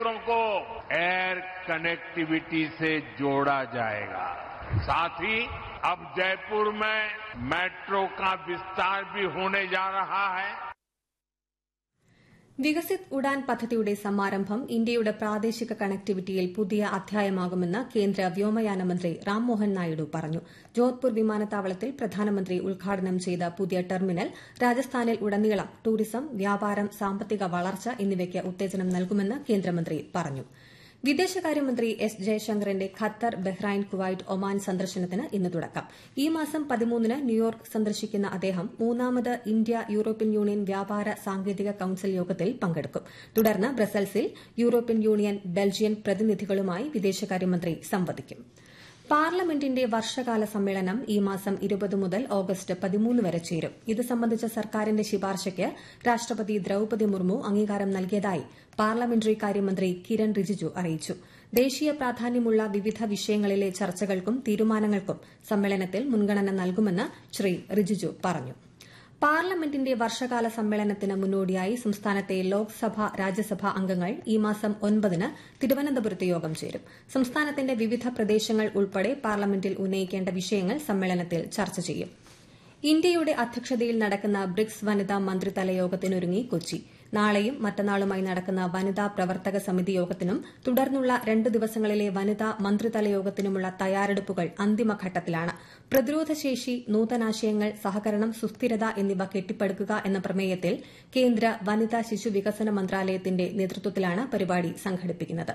क्षेत्रों को air connectivity से जोड़ा जाएगा साथ ही अब जयपुर में मेट्रो का विस्तार भी होने जा रहा है വികസിത് ഉഡാൻ പദ്ധതിയുടെ സമാരംഭം ഇന്ത്യയുടെ പ്രാദേശിക കണക്ടിവിറ്റിയിൽ പുതിയ അധ്യായമാകുമെന്ന് കേന്ദ്ര വ്യോമയാന മന്ത്രി റാംമോഹൻ നായിഡു പറഞ്ഞു ജോധ്പൂർ വിമാനത്താവളത്തിൽ പ്രധാനമന്ത്രി ഉദ്ഘാടനം ചെയ്ത പുതിയ ടെർമിനൽ രാജസ്ഥാനിൽ ഉടനീളം ടൂറിസം വ്യാപാരം സാമ്പത്തിക വളർച്ച എന്നിവയ്ക്ക് ഉത്തേജനം നൽകുമെന്ന് കേന്ദ്രമന്ത്രി പറഞ്ഞു വിദേശകാര്യമന്ത്രി എസ് ജയശങ്കറിന്റെ ഖത്തർ ബഹ്റൈൻ കുവൈറ്റ് ഒമാൻ സന്ദർശനത്തിന് ഇന്ന് തുടക്കം ഈ മാസം പതിമൂന്നിന് ന്യൂയോർക്ക് സന്ദർശിക്കുന്ന അദ്ദേഹം മൂന്നാമത് ഇന്ത്യ യൂറോപ്യൻ യൂണിയൻ വ്യാപാര സാങ്കേതിക കൌൺസിൽ യോഗത്തിൽ പങ്കെടുക്കും തുടർന്ന് ബ്രസൽസിൽ യൂറോപ്യൻ യൂണിയൻ ബെൽജിയൻ പ്രതിനിധികളുമായി വിദേശകാര്യമന്ത്രി സംവദിക്കും പാർലമെന്റിന്റെ വർഷകാല സമ്മേളനം ഈ മാസം ഇരുപത് മുതൽ ഓഗസ്റ്റ് പതിമൂന്ന് വരെ ചേരും ഇത് സംബന്ധിച്ച സർക്കാരിന്റെ ശുപാർശയ്ക്ക് രാഷ്ട്രപതി ദ്രൌപതി മുർമു അംഗീകാരം നൽകിയതായി പാർലമെന്ററി കാര്യമന്ത്രി കിരൺ റിജിജു അറിയിച്ചു ദേശീയ പ്രാധാന്യമുള്ള വിവിധ വിഷയങ്ങളിലെ ചർച്ചകൾക്കും തീരുമാനങ്ങൾക്കും സമ്മേളനത്തിൽ മുൻഗണന നൽകുമെന്ന് ശ്രീ റിജിജു പറഞ്ഞു പാർലമെന്റിന്റെ വർഷകാല സമ്മേളനത്തിന് മുന്നോടിയായി സംസ്ഥാനത്തെ ലോക്സഭ രാജ്യസഭാ അംഗങ്ങൾ ഈ മാസം ഒൻപതിന് തിരുവനന്തപുരത്ത് യോഗം ചേരും സംസ്ഥാനത്തിന്റെ വിവിധ പ്രദേശങ്ങൾ ഉൾപ്പെടെ പാർലമെന്റിൽ ഉന്നയിക്കേണ്ട വിഷയങ്ങൾ സമ്മേളനത്തിൽ ചർച്ച ചെയ്യും ഇന്ത്യയുടെ അധ്യക്ഷതയിൽ നടക്കുന്ന ബ്രിക്സ് വനിതാ മന്ത്രിതല യോഗത്തിനൊരുങ്ങി കൊച്ചി നാളെയും മറ്റന്നാളുമായി നടക്കുന്ന വനിതാ പ്രവർത്തക സമിതി യോഗത്തിനും തുടർന്നുള്ള രണ്ട് ദിവസങ്ങളിലെ വനിതാ മന്ത്രിതല യോഗത്തിനുമുള്ള തയ്യാറെടുപ്പുകൾ അന്തിമഘട്ടത്തിലാണ് പ്രതിരോധശേഷി നൂതനാശയങ്ങൾ സഹകരണം സുസ്ഥിരത എന്നിവ കെട്ടിപ്പടുക്കുക എന്ന പ്രമേയത്തിൽ കേന്ദ്ര വനിതാ ശിശു വികസന മന്ത്രാലയത്തിന്റെ നേതൃത്വത്തിലാണ് പരിപാടി സംഘടിപ്പിക്കുന്നത്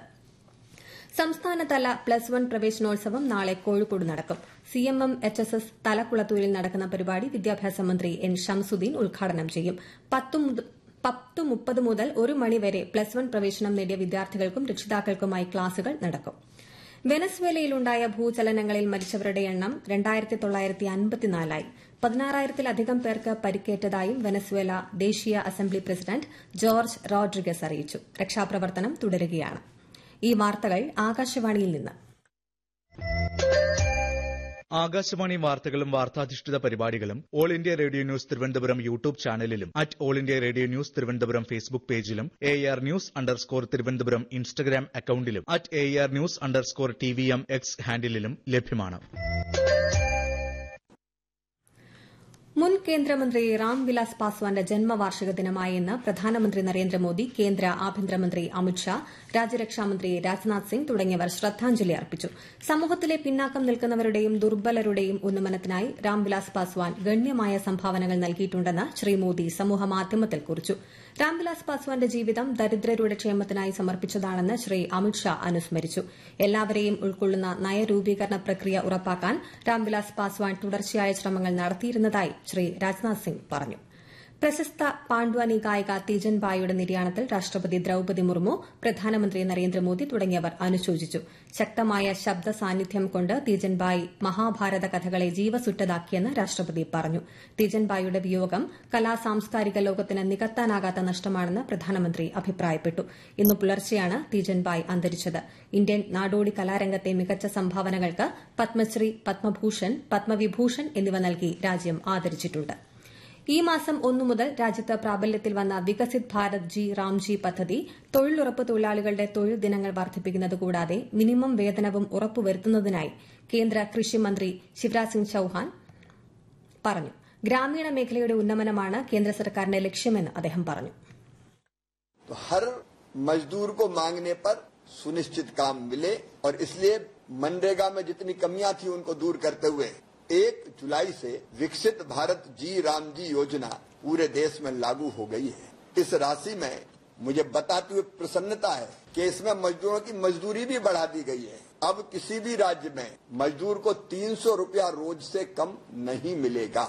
സംസ്ഥാനതല പ്ലസ് വൺ പ്രവേശനോത്സവം നാളെ കോഴിക്കോട് നടക്കും സിഎംഎം എച്ച് എസ് എസ് തലക്കുളത്തൂരിൽ നടക്കുന്ന പരിപാടി വിദ്യാഭ്യാസ മന്ത്രി എൻ ഷംസുദ്ദീൻ ഉദ്ഘാടനം ചെയ്യും പത്ത് മുപ്പത് മുതൽ ഒരു മണിവരെ പ്ലസ് വൺ പ്രവേശനം നേടിയ വിദ്യാർത്ഥികൾക്കും രക്ഷിതാക്കൾക്കുമായി ക്ലാസുകൾ നടക്കും വെനസ്വേലയിലുണ്ടായ ഭൂചലനങ്ങളിൽ മരിച്ചവരുടെ എണ്ണം രണ്ടായിരത്തി തൊള്ളായിരത്തി അൻപത്തിനാലായി പതിനാറായിരത്തിലധികം പേർക്ക് പരിക്കേറ്റതായും വെനസ്വേല ദേശീയ അസംബ്ലി പ്രസിഡന്റ് ജോർജ് റോഡ്രിഗസ് അറിയിച്ചു രക്ഷാപ്രവർത്തനം തുടരുകയാണ് ഈ വാർത്തകൾ ആകാശവാണിയിൽ നിന്ന് ആകാശവാണി വാർത്തകളും വാർത്താധിഷ്ഠിത പരിപാടികളും all India radio news Thiruvananthapuram YouTube ചാനലിലും at all India radio news Thiruvananthapuram Facebook പേജിലും A R news underscore Thiruvananthapuram Instagram അക്കൌണ്ടിലും at A R news underscore T V M X ഹാൻഡിലും ലഭ്യമാണ് മുൻ കേന്ദ്രമന്ത്രി രാംവിലാസ് പാസ്വാന്റെ ജന്മവാർഷിക ദിനമായ ഇന്ന് പ്രധാനമന്ത്രി നരേന്ദ്രമോദി കേന്ദ്ര ആഭ്യന്തരമന്ത്രി അമിത്ഷാ രാജ്യരക്ഷാമന്ത്രി രാജ്നാഥ് സിംഗ് തുടങ്ങിയവർ ശ്രദ്ധാഞ്ജലി അർപ്പിച്ചു സമൂഹത്തിലെ പിന്നാക്കം നിൽക്കുന്നവരുടെയും ദുർബലരുടെയും ഉന്നമനത്തിനായി രാംവിലാസ് പാസ്വാൻ ഗണ്യമായ സംഭാവനകൾ നൽകിയിട്ടുണ്ടെന്ന് ശ്രീ മോദി സമൂഹമാധ്യമത്തിൽ കുറിച്ചു രാംവിലാസ് പാസ്വാന്റെ ജീവിതം ദരിദ്രരുടെ ക്ഷേമത്തിനായി സമർപ്പിച്ചതാണെന്ന് ശ്രീ അമിത്ഷാ അനുസ്മരിച്ചു എല്ലാവരെയും ഉൾക്കൊള്ളുന്ന നയരൂപീകരണ പ്രക്രിയ ഉറപ്പാക്കാൻ രാംവിലാസ് പാസ്വാൻ തുടർച്ചയായ ശ്രമങ്ങൾ നടത്തിയിരുന്നതായി ശ്രീ രാജ്നാഥ് സിംഗ് പറഞ്ഞു പ്രശസ്ത പാണ്ഡ്വാനി ഗായിക തീജൻ ബായിയുടെ നിര്യാണത്തിൽ രാഷ്ട്രപതി ദ്രൌപതി മുർമു പ്രധാനമന്ത്രി നരേന്ദ്രമോദി തുടങ്ങിയവർ അനുശോചിച്ചു ശക്തമായ ശബ്ദ സാന്നിധ്യം കൊണ്ട് തീജൻ ബായി മഹാഭാരത കഥകളെ ജീവസുറ്റതാക്കിയെന്ന് രാഷ്ട്രപതി പറഞ്ഞു തീജൻ ബായിയുടെ വിയോഗം കലാ സാംസ്കാരിക ലോകത്തിന് നികത്താനാകാത്ത നഷ്ടമാണെന്ന് പ്രധാനമന്ത്രി അഭിപ്രായപ്പെട്ടു ഇന്ന് പുലർച്ചെയാണ് തീജൻ ബായ് അന്തരിച്ചത് ഇന്ത്യൻ നാടോടി കലാരംഗത്തെ മികച്ച സംഭാവനകൾക്ക് പത്മശ്രീ പത്മഭൂഷൺ പത്മവിഭൂഷൺ എന്നിവ നൽകി രാജ്യം ആദരിച്ചിട്ടുണ്ട് ഈ മാസം ഒന്നു മുതൽ രാജ്യത്ത് പ്രാബല്യത്തിൽ വന്ന വികസിത് ഭാരത് ജി റാംജി പദ്ധതി തൊഴിലുറപ്പ് തൊഴിലാളികളുടെ തൊഴിൽ ദിനങ്ങൾ വർദ്ധിപ്പിക്കുന്നത് കൂടാതെ മിനിമം വേതനവും ഉറപ്പുവരുത്തുന്നതിനായി കേന്ദ്ര കൃഷി മന്ത്രി ശിവരാജ് സിംഗ് ചൌഹാൻ പറഞ്ഞു ഗ്രാമീണ മേഖലയുടെ ഉന്നമനമാണ് കേന്ദ്ര സർക്കാരിന്റെ ലക്ഷ്യമെന്ന് അദ്ദേഹം പറഞ്ഞു हर मजदूर को मांगने पर सुनिश्चित काम मिले और इसलिए मनरेगा में जितनी कमियां थी उनको दूर करते हुए एक जुलाई से विकसित भारत जी राम जी योजना पूरे देश में लागू हो गई है इस राशि में मुझे बताते हुए प्रसन्नता है कि इसमें मजदूरों की मजदूरी भी बढ़ा दी गई है अब किसी भी राज्य में मजदूर को तीन सौ रूपया रोज से कम नहीं मिलेगा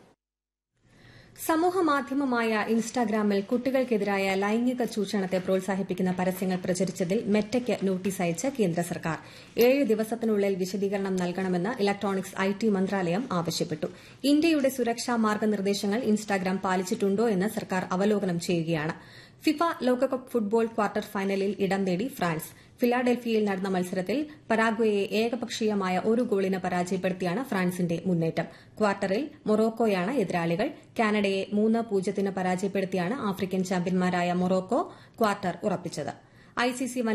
സമൂഹമാധ്യമമായ ഇൻസ്റ്റാഗ്രാമിൽ കുട്ടികൾക്കെതിരായ ലൈംഗിക ചൂഷണത്തെ പ്രോത്സാഹിപ്പിക്കുന്ന പരസ്യങ്ങൾ പ്രചരിച്ചതിൽ മെറ്റയ്ക്ക് നോട്ടീസ് അയച്ച് കേന്ദ്ര സർക്കാർ ഏഴ് ദിവസത്തിനുള്ളിൽ വിശദീകരണം നൽകണമെന്ന് ഇലക്ട്രോണിക്സ് ഐ ടി മന്ത്രാലയം ആവശ്യപ്പെട്ടു ഇന്ത്യയുടെ സുരക്ഷാ മാർഗ്ഗനിർദ്ദേശങ്ങൾ ഇൻസ്റ്റാഗ്രാം പാലിച്ചിട്ടുണ്ടോ എന്ന് സർക്കാർ അവലോകനം ചെയ്യുകയാണ് ഫിഫ ലോകകപ്പ് ഫുട്ബോൾ ക്വാർട്ടർ ഫൈനലിൽ ഇടം നേടി ഫ്രാൻസ് ഫിലാഡൽഫിയയിൽ നടന്ന മത്സരത്തിൽ പരാഗ്വയെ ഏകപക്ഷീയമായ ഒരു ഗോളിന് പരാജയപ്പെടുത്തിയാണ് ഫ്രാൻസിന്റെ മുന്നേറ്റം ക്വാർട്ടറിൽ മൊറോക്കോയാണ് എതിരാളികൾ കാനഡയെ മൂന്ന് പൂജ്യത്തിന് പരാജയപ്പെടുത്തിയാണ് ആഫ്രിക്കൻ ചാമ്പ്യന്മാരായ മൊറോക്കോ ക്വാർട്ടർ ഉറപ്പിച്ചത് ഐസിസി